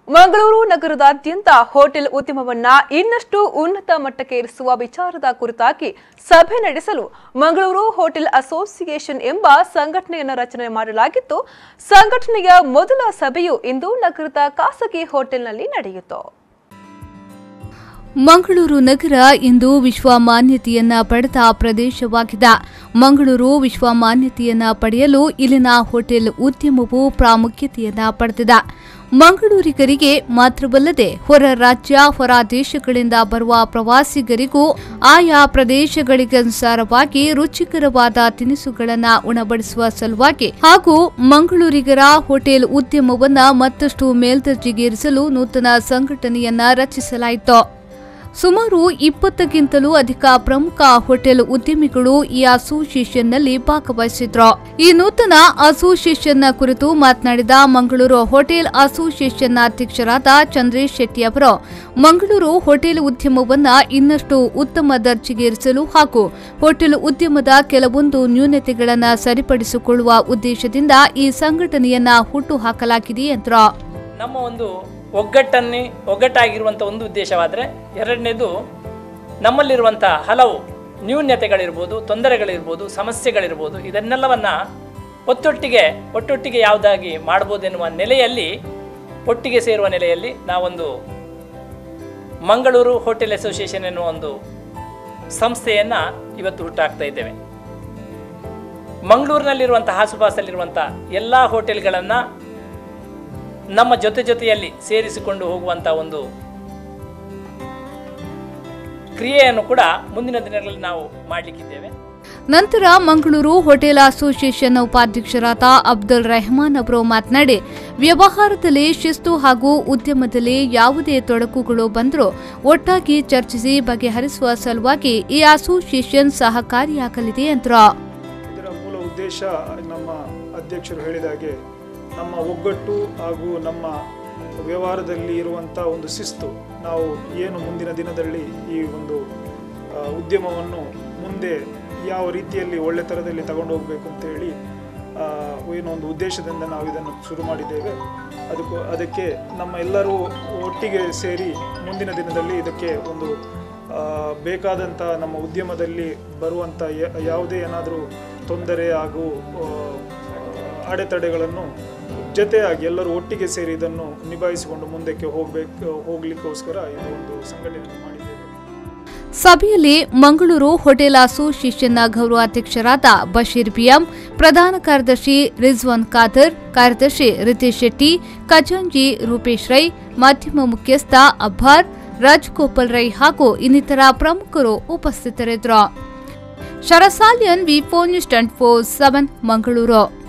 ಮಂಗಳೂರು ನಗರದಾದ್ಯಂತ ಹೋಟೆಲ್ ಉದ್ಯಮವನ್ನ ಇನ್ನಷ್ಟು ಉನ್ನತ ಮಟ್ಟಕ್ಕೆ ಏರಿಸುವ ವಿಚಾರದ ಕುರಿತಾಗಿ ಸಭೆ ನಡೆಸಲು ಮಂಗಳೂರು ಹೋಟೆಲ್ ಅಸೋಸಿಯೇಷನ್ ಎಂಬ ಸಂಘಟನೆಯನ್ನು ರಚನೆ ಮಾಡಲಾಗಿತ್ತು ಸಂಘಟನೆಯ ಮೊದಲ ಸಭೆಯು ಇಂದು ನಗರದ ಖಾಸಗಿ ಹೋಟೆಲ್ನಲ್ಲಿ ನಡೆಯಿತು ಮಂಗಳೂರು ನಗರ ಇಂದು ವಿಶ್ವ ಮಾನ್ಯತೆಯನ್ನ ಪಡೆದ ಪ್ರದೇಶವಾಗಿದೆ ಮಂಗಳೂರು ವಿಶ್ವ ಮಾನ್ಯತೆಯನ್ನ ಪಡೆಯಲು ಇಲ್ಲಿನ ಹೋಟೆಲ್ ಉದ್ಯಮವು ಪ್ರಾಮುಖ್ಯತೆಯನ್ನ ಪಡೆದಿದೆ ಮಂಗಳೂರಿಗರಿಗೆ ಮಾತ್ರವಲ್ಲದೆ ಹೊರ ರಾಜ್ಯ ಹೊರ ದೇಶಗಳಿಂದ ಬರುವ ಪ್ರವಾಸಿಗರಿಗೂ ಆಯಾ ಪ್ರದೇಶಗಳಿಗನುಸಾರವಾಗಿ ರುಚಿಕರವಾದ ತಿನಿಸುಗಳನ್ನು ಉಣಬಡಿಸುವ ಸಲುವಾಗಿ ಹಾಗೂ ಮಂಗಳೂರಿಗರ ಹೋಟೆಲ್ ಉದ್ಯಮವನ್ನ ಮತ್ತಷ್ಟು ಮೇಲ್ದರ್ಜೆಗೇರಿಸಲು ನೂತನ ಸಂಘಟನೆಯನ್ನ ರಚಿಸಲಾಯಿತು ಸುಮಾರು ಇಪ್ಪತ್ತಕ್ಕಿಂತಲೂ ಅಧಿಕ ಪ್ರಮುಖ ಹೋಟೆಲ್ ಉದ್ಯಮಿಗಳು ಈ ಅಸೋಸಿಯೇಷನ್ನಲ್ಲಿ ಭಾಗವಹಿಸಿದ್ರು ಈ ನೂತನ ಅಸೋಸಿಯೇಷನ್ನ ಕುರಿತು ಮಾತನಾಡಿದ ಮಂಗಳೂರು ಹೋಟೆಲ್ ಅಸೋಸಿಯೇಷನ್ನ ಅಧ್ಯಕ್ಷರಾದ ಚಂದ್ರೇಶ್ ಶೆಟ್ಟಿ ಅವರು ಮಂಗಳೂರು ಹೋಟೆಲ್ ಉದ್ಯಮವನ್ನ ಇನ್ನಷ್ಟು ಉತ್ತಮ ದರ್ಜೆಗೇರಿಸಲು ಹಾಗೂ ಹೋಟೆಲ್ ಉದ್ಯಮದ ಕೆಲವೊಂದು ನ್ಯೂನತೆಗಳನ್ನು ಸರಿಪಡಿಸಿಕೊಳ್ಳುವ ಉದ್ದೇಶದಿಂದ ಈ ಸಂಘಟನೆಯನ್ನ ಹುಟ್ಟುಹಾಕಲಾಗಿದೆ ಎಂದರು ನಮ್ಮ ಒಂದು ಒಗ್ಗಟ್ಟನ್ನೇ ಒಗ್ಗಟ್ಟಾಗಿರುವಂಥ ಒಂದು ಉದ್ದೇಶವಾದರೆ ಎರಡನೇದು ನಮ್ಮಲ್ಲಿರುವಂಥ ಹಲವು ನ್ಯೂನ್ಯತೆಗಳಿರ್ಬೋದು ತೊಂದರೆಗಳಿರ್ಬೋದು ಸಮಸ್ಯೆಗಳಿರ್ಬೋದು ಇದನ್ನೆಲ್ಲವನ್ನು ಒತ್ತೊಟ್ಟಿಗೆ ಒಟ್ಟೊಟ್ಟಿಗೆ ಯಾವುದಾಗಿ ಮಾಡ್ಬೋದೆನ್ನುವ ನೆಲೆಯಲ್ಲಿ ಒಟ್ಟಿಗೆ ಸೇರುವ ನೆಲೆಯಲ್ಲಿ ನಾವೊಂದು ಮಂಗಳೂರು ಹೋಟೆಲ್ ಅಸೋಸಿಯೇಷನ್ ಎನ್ನುವ ಒಂದು ಸಂಸ್ಥೆಯನ್ನು ಇವತ್ತು ಹುಟ್ಟಾಕ್ತಾ ಇದ್ದೇವೆ ಮಂಗಳೂರಿನಲ್ಲಿರುವಂಥ ಆಸುಪಾಸಲ್ಲಿರುವಂಥ ಎಲ್ಲ ಹೋಟೆಲ್ಗಳನ್ನು ನಮ್ಮ ಜೊತೆ ಜೊತೆಯಲ್ಲಿ ಸೇರಿಸಿಕೊಂಡು ಹೋಗುವಂಥ ಒಂದು ಕ್ರಿಯೆಯನ್ನು ಕೂಡ ಮುಂದಿನ ದಿನಗಳಲ್ಲಿ ನಾವು ಮಾಡಲಿಕ್ಕಿದ್ದೇವೆ ನಂತರ ಮಂಗಳೂರು ಹೋಟೆಲ್ ಅಸೋಸಿಯೇಷನ್ ಉಪಾಧ್ಯಕ್ಷರಾದ ಅಬ್ದುಲ್ ರೆಹಮಾನ್ ಅವರು ಮಾತನಾಡಿ ವ್ಯವಹಾರದಲ್ಲಿ ಶಿಸ್ತು ಹಾಗೂ ಉದ್ಯಮದಲ್ಲಿ ಯಾವುದೇ ತೊಡಕುಗಳು ಬಂದರೂ ಒಟ್ಟಾಗಿ ಚರ್ಚಿಸಿ ಬಗೆಹರಿಸುವ ಸಲುವಾಗಿ ಈ ಅಸೋಸಿಯೇಷನ್ ಸಹಕಾರಿಯಾಗಲಿದೆ ಎಂದರು ಇದರ ಮೂಲ ಉದ್ದೇಶ ನಮ್ಮ ಅಧ್ಯಕ್ಷರು ಹೇಳಿದ ಹಾಗೆ ನಮ್ಮ ಒಗ್ಗಟ್ಟು ಹಾಗೂ ನಮ್ಮ ವ್ಯವಹಾರದಲ್ಲಿ ಇರುವಂಥ ಒಂದು ಶಿಸ್ತು ನಾವು ಏನು ಮುಂದಿನ ದಿನದಲ್ಲಿ ಈ ಒಂದು ಆ, ಉದ್ಯಮವನ್ನು ಮುಂದೆ ಯಾವ ರೀತಿಯಲ್ಲಿ ಒಳ್ಳೆ ಥರದಲ್ಲಿ ತಗೊಂಡು ಹೋಗಬೇಕು ಅಂತೇಳಿ ಆ, ಏನೋ ಒಂದು ಉದ್ದೇಶದಿಂದ ನಾವು ಇದನ್ನು ಶುರು ಮಾಡಿದ್ದೇವೆ ಅದಕ್ಕೂ ಅದಕ್ಕೆ ನಮ್ಮ ಎಲ್ಲರೂ ಒಟ್ಟಿಗೆ ಸೇರಿ ಮುಂದಿನ ದಿನದಲ್ಲಿ ಇದಕ್ಕೆ ಒಂದು ಆ, ಬೇಕಾದಂಥ ನಮ್ಮ ಉದ್ಯಮದಲ್ಲಿ ಬರುವಂಥ ಯ- ಯಾವುದೇ ಏನಾದರೂ ತೊಂದರೆ ಹಾಗೂ ಆ, ಅಡೆತಡೆಗಳನ್ನು ಜೊತೆಯಾಗಿ ಎಲ್ಲರೂ ಒಟ್ಟಿಗೆ ಸೇರಿ ಇದನ್ನು ನಿಭಾಯಿಸಿಕೊಂಡು ಮುಂದಕ್ಕೆ ಹೋಗ್ಬೇಕು ಹೋಗ್ಲಿಕ್ಕೋಸ್ಕರ ಇದು ಒಂದು ಸಂಘಟನೆ ಮಾಡಿದ್ದೇವೆ ಸಭೆಯಲ್ಲಿ ಮಂಗಳೂರು ಹೋಟೆಲ್ ಅಸೋಸಿಯೇಷನ್ನ ಗೌರವಾಧ್ಯಕ್ಷರಾದ ಬಶೀರ್ ಬಿಎಂ ಪ್ರಧಾನ ಕಾರ್ಯದರ್ಶಿ ರಿಜ್ವಾನ್ ಖಾದರ್ ಕಾರ್ಯದರ್ಶಿ ರಿತೇಶ್ ಶೆಟ್ಟಿ ಖಜಾಂಜಿ ರೂಪೇಶ್ ರೈ ಮಾಧ್ಯಮ ಮುಖ್ಯಸ್ಥ ಅಬ್ಬಾರ್ ರಾಜ್ಗೋಪಾಲ್ ರೈ ಹಾಗೂ ಇನ್ನಿತರ ಪ್ರಮುಖರು ಉಪಸ್ಥಿತರಿದ್ದರು ಶರಸಾಲಿಯನ್ V four news twenty four seven Mangaluru